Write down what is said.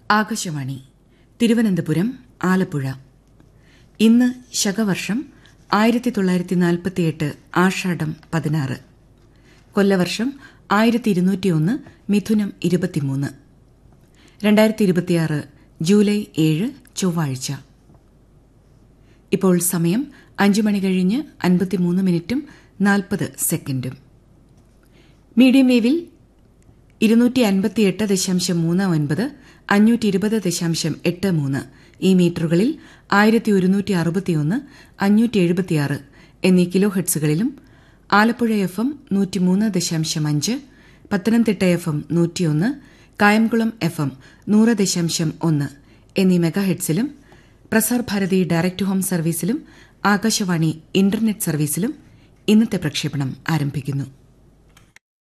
ആകാശവാണി തിരുവനന്തപുരം ആലപ്പുഴ ഇന്ന് ശകവർഷം ആയിരത്തി തൊള്ളായിരത്തി നാൽപ്പത്തിയെട്ട് ആഷാഢം പതിനാറ് കൊല്ലവർഷം ആയിരത്തി ഇരുന്നൂറ്റിയൊന്ന് മിഥുനം ഇരുപത്തിമൂന്ന് രണ്ടായിരത്തി ഇരുപത്തിയാറ് ജൂലൈ ഏഴ് ചൊവ്വാഴ്ച ഇപ്പോൾ സമയം അഞ്ചു മണി കഴിഞ്ഞ് അൻപത്തിമൂന്ന് മിനിറ്റും നാൽപ്പത് സെക്കൻഡും മീഡിയം വേവിൽ ഇരുന്നൂറ്റി അൻപത്തിയെട്ട് ദശാംശം മൂന്ന് ഒൻപത് അഞ്ഞൂറ്റി ഇരുപത് ദശാംശം എട്ട് മൂന്ന് ഈ മീറ്ററുകളിൽ ആയിരത്തി ഒരുന്നൂറ്റി അറുപത്തിയൊന്ന് അഞ്ഞൂറ്റി എഴുപത്തിയാറ് എന്നീ കിലോ ഹെഡ്സുകളിലും ആലപ്പുഴ എഫ് എം നൂറ്റിമൂന്ന് ദശാംശം അഞ്ച് പത്തനംതിട്ട എഫ് എം നൂറ്റിയൊന്ന് കായംകുളം എഫ് എം നൂറ് ദശാംശം ഒന്ന് എന്നീ മെഗാ ഹെഡ്സിലും പ്രസാർ ഭാരതി ഡയറക്ട് ഹോം സർവീസിലും ആകാശവാണി ഇന്റർനെറ്റ് സർവീസിലും ഇന്നത്തെ പ്രക്ഷേപണം ആരംഭിക്കുന്നു